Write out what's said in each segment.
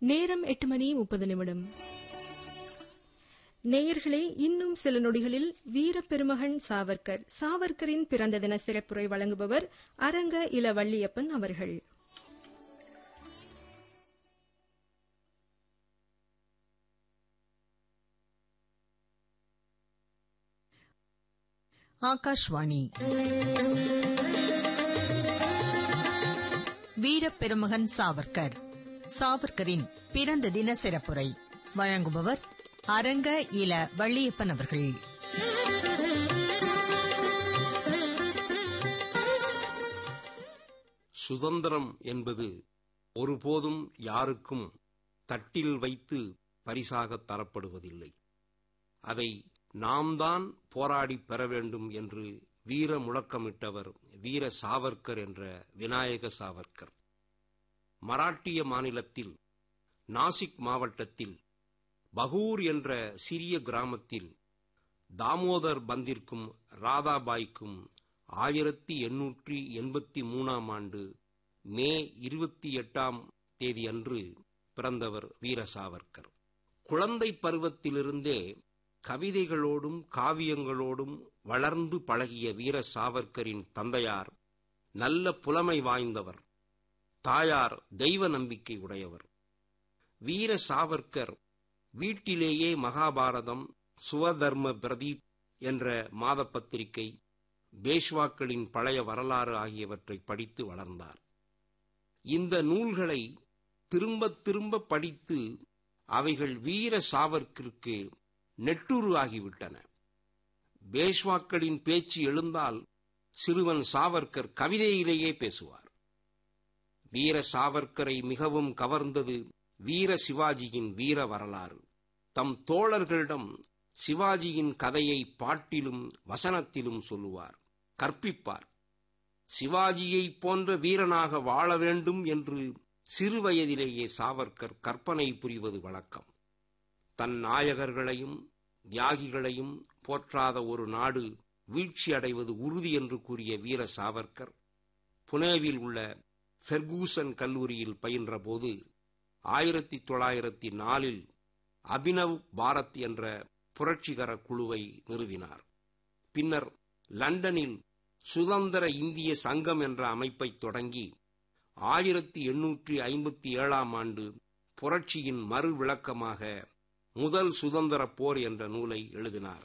நேரம் எட்டு மணி முப்பது நிமிடம் நேயர்களே இன்னும் சில நொடிகளில் வீரப்பெருமகன் சாவர்கர் சாவர்கரின் பிறந்த தின சிறப்புரை வழங்குபவர் அரங்க இள வள்ளியப்பன் அவர்கள் ஆகாஷ்வாணி வீரப்பெருமகன் சாவர்கர் சாவர்கரின் பிறந்த தின சிறப்புரை வழங்குபவர் அரங்க இல வள்ளியப்பன் அவர்கள் சுதந்திரம் என்பது ஒருபோதும் யாருக்கும் தட்டில் வைத்து பரிசாக தரப்படுவதில்லை அதை நாம் தான் போராடி பெற வேண்டும் என்று வீர முழக்கமிட்டவர் வீர சாவர்கர் என்ற விநாயக சாவர்கர் மராட்டிய மாநிலத்தில் நாசிக் மாவட்டத்தில் பகூர் என்ற சிறிய கிராமத்தில் தாமோதர் பந்திற்கும் ராதாபாய்க்கும் ஆயிரத்தி எண்ணூற்றி எண்பத்தி மூணாம் ஆண்டு மே இருபத்தி எட்டாம் தேதி அன்று பிறந்தவர் வீர சாவர்கர் குழந்தை பருவத்திலிருந்தே கவிதைகளோடும் காவியங்களோடும் வளர்ந்து பழகிய வீர சாவர்கரின் தந்தையார் நல்ல புலமை வாய்ந்தவர் தாயார் தெய்வ நம்பிக்கை உடையவர் வீர சாவர்கர் வீட்டிலேயே மகாபாரதம் சுவதர்ம பிரதீப் என்ற மாத பத்திரிகை பேஷ்வாக்களின் பழைய வரலாறு ஆகியவற்றை படித்து வளர்ந்தார் இந்த நூல்களை திரும்ப திரும்ப படித்து அவைகள் வீர சாவர்க்கிற்கு நெட்டுரு ஆகிவிட்டன பேஷ்வாக்களின் பேச்சு எழுந்தால் சிறுவன் சாவர்கர் கவிதையிலேயே பேசுவார் வீர சாவர்கரை மிகவும் கவர்ந்தது வீர சிவாஜியின் வீர வரலாறு தம் தோழர்களிடம் சிவாஜியின் கதையை பாட்டிலும் வசனத்திலும் சொல்லுவார் கற்பிப்பார் சிவாஜியை போன்ற வீரனாக வாழ வேண்டும் என்று சிறுவயதிலேயே சாவர்கர் கற்பனை புரிவது வழக்கம் தன் நாயகர்களையும் தியாகிகளையும் போற்றாத ஒரு நாடு வீழ்ச்சி அடைவது உறுதி என்று கூறிய வீர சாவர்கர் புனேவில் உள்ள ஃபெர்கூசன் கல்லூரியில் பயின்றபோது ஆயிரத்தி தொள்ளாயிரத்தி நாலில் அபினவ் பாரத் என்ற புரட்சிகர குழுவை நிறுவினார் பின்னர் லண்டனில் சுதந்திர இந்திய சங்கம் என்ற அமைப்பை தொடங்கி ஆயிரத்தி எண்ணூற்றி ஐம்பத்தி ஏழாம் ஆண்டு புரட்சியின் மறு விளக்கமாக முதல் சுதந்திர போர் என்ற நூலை எழுதினார்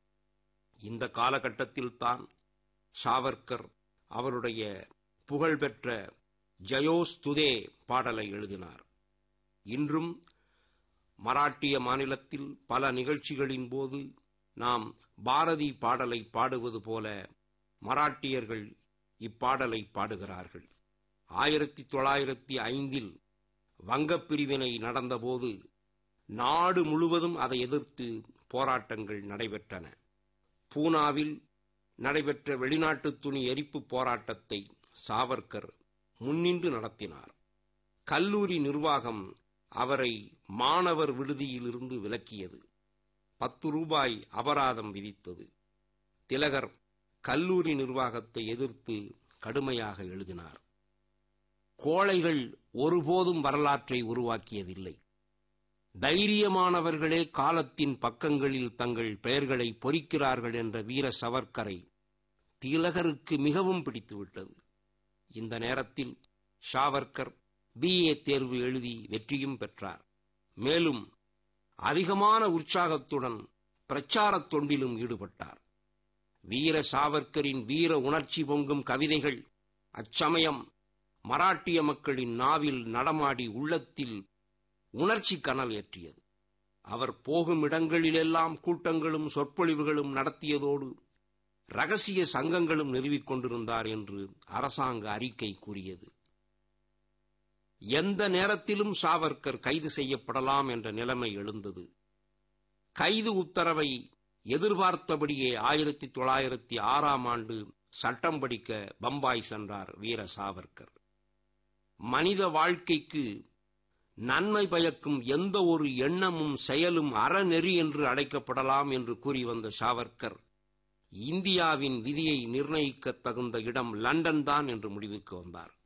இந்த காலகட்டத்தில்தான் சாவர்கர் அவருடைய புகழ்பெற்ற ஜயோஸ்துதே பாடலை எழுதினார் இன்றும் மராட்டிய மாநிலத்தில் பல நிகழ்ச்சிகளின் போது நாம் பாரதி பாடலை பாடுவது போல மராட்டியர்கள் இப்பாடலை பாடுகிறார்கள் ஆயிரத்தி தொள்ளாயிரத்தி ஐந்தில் வங்கப் பிரிவினை நடந்தபோது நாடு முழுவதும் அதை எதிர்த்து போராட்டங்கள் நடைபெற்றன பூனாவில் நடைபெற்ற வெளிநாட்டு துணி எரிப்பு போராட்டத்தை சாவர்கர் முன்னின்று நடத்தினார் கல்லூரி நிர்வாகம் அவரை மாணவர் விடுதியிலிருந்து விலக்கியது பத்து ரூபாய் அபராதம் விதித்தது திலகர் கல்லூரி நிர்வாகத்தை எதிர்த்து கடுமையாக எழுதினார் கோழைகள் ஒருபோதும் வரலாற்றை உருவாக்கியதில்லை தைரியமானவர்களே காலத்தின் பக்கங்களில் தங்கள் பெயர்களை பொறிக்கிறார்கள் என்ற வீர சவர்க்கரை திலகருக்கு மிகவும் பிடித்துவிட்டது இந்த நேரத்தில் ஷாவர்கர் பிஏ தேர்வு எழுதி வெற்றியும் பெற்றார் மேலும் அதிகமான உற்சாகத்துடன் பிரச்சாரத் தொண்டிலும் ஈடுபட்டார் வீர சாவர்கரின் வீர உணர்ச்சி பொங்கும் கவிதைகள் அச்சமயம் மராட்டிய மக்களின் நாவில் நடமாடி உள்ளத்தில் உணர்ச்சி கனல் ஏற்றியது அவர் போகும் இடங்களிலெல்லாம் கூட்டங்களும் சொற்பொழிவுகளும் நடத்தியதோடு ரகசிய சங்கங்களும் நிறுவிக் கொண்டிருந்தார் என்று அரசாங்க அறிக்கை கூறியது எந்த நேரத்திலும் சாவர்கர் கைது செய்யப்படலாம் என்ற நிலைமை எழுந்தது கைது உத்தரவை எதிர்பார்த்தபடியே ஆயிரத்தி தொள்ளாயிரத்தி ஆறாம் ஆண்டு சட்டம் படிக்க பம்பாய் சென்றார் வீர சாவர்கர் மனித வாழ்க்கைக்கு நன்மை பயக்கும் எந்த ஒரு எண்ணமும் செயலும் அறநெறி என்று அழைக்கப்படலாம் என்று கூறி வந்த சாவர்கர் இந்தியாவின் விதியை நிர்ணயிக்க தகுந்த இடம் லண்டன் தான் என்று முடிவுக்கு வந்தார்